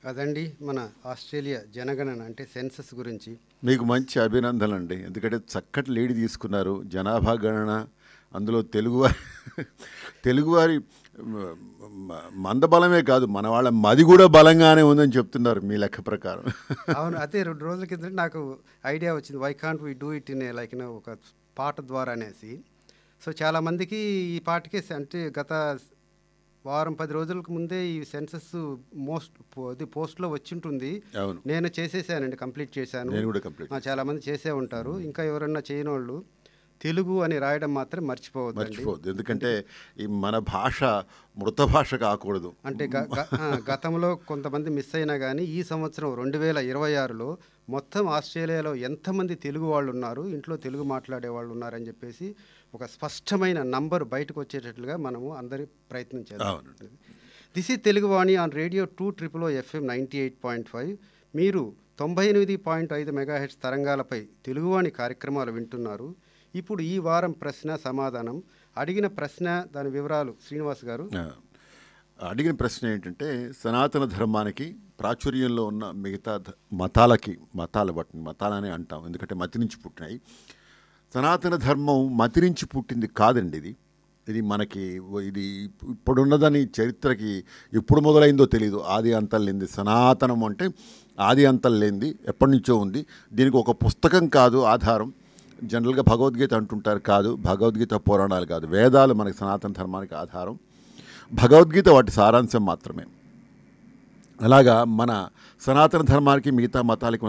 అదండి మన ఆస్ట్రేలియా జనగణన అంటే సెన్సస్ గురించి మీకు మంచి అభినందనలు అండి ఎందుకంటే చక్కటి లీడ్ తీసుకున్నారు జనాభా గణన అందులో తెలుగువారి తెలుగువారి మ- మ- మందబలమే కాదు మన వాళ్ళ మది కూడా బలంగానే ఉందని చెప్తున్నారు మీ లెక్క ప్రకారం అవును అదే రెండు రోజుల కింద నాకు ఐడియా వచ్చింది why can't we do it in like ఒక పాట ద్వారా అనేసి సో చాలామందికి ఈ పాటకే సె- అంటే గత వారం పది రోజులకు ముందే ఈ సెన్సస్ మోస్ట్ ఇది పోస్ట్లో వచ్చి ఉంటుంది అవును నేను చేసేసానండి కంప్లీట్ చేశాను నేను కూడా కంప్లీట్ ఆ, చాలా మంది చేసే ఉంటారు ఇంకా ఎవరన్నా చేయని వాళ్ళు తెలుగు అని రాయడం మాత్రం మర్చిపోవద్దండి మర్చిపోవద్దు ఎందుకంటే ఈ మన భాష మృత భాష కాకూడదు అంటే గ- గ- ఆ, గతంలో కొంతమంది మిస్ అయినా కానీ ఈ సంవత్సరం రెండు వేల ఇరవై ఆరులో మొత్తం ఆస్ట్రేలియాలో ఎంతమంది తెలుగు వాళ్ళు ఉన్నారు ఇంట్లో తెలుగు మాట్లాడే వాళ్ళు ఉన్నారని చెప్పేసి ఒక స్పష్టమైన నంబర్ బయటకు వచ్చేటట్లుగా మనము అందరి ప్రయత్నం చేద్దాం అవునండి దిస్ ఈ Teluguvani on radio two triple O FM ninety eight point five మీరు తొంభై ఎనిమిది పాయింట్ ఐదు మెగాహెట్స్ తరంగాలపై తెలుగువాణి కార్యక్రమాలు వింటున్నారు ఇప్పుడు ఈ వారం ప్రశ్న సమాధానం అడిగిన ప్రశ్న దాని వివరాలు శ్రీనివాస్ గారు ఆ, అడిగిన ప్రశ్న ఏంటంటే సనాతన ధర్మానికి ప్రాచుర్యంలో ఉన్న మిగతా ధ- మతాలకి మతాలు బట్టి మతాలనే అంటాం ఎందుకంటే మతి నుంచి పుట్టినాయి సనాతన ధర్మం మతి నుంచి పుట్టింది కాదండి ఇది ఇది మనకి ఇది ఇప్పుడున్నదని చరిత్రకి ఎప్పుడు మొదలైందో తెలియదు ఆది అంతం లేనిది సనాతనం అంటే ఆది అంతం లేనిది ఎప్పటి నుంచో ఉంది దీనికి ఒక పుస్తకం కాదు ఆధారం జనరల్గా భగవద్గీత అంటుంటారు కాదు భగవద్గీత పురాణాలు కాదు వేదాలు మనకి సనాతన ధర్మానికి ఆధారం భగవద్గీత వాటి సారాంశం మాత్రమే అలాగా మన సనాతన ధర్మానికి మిగతా మతాలకి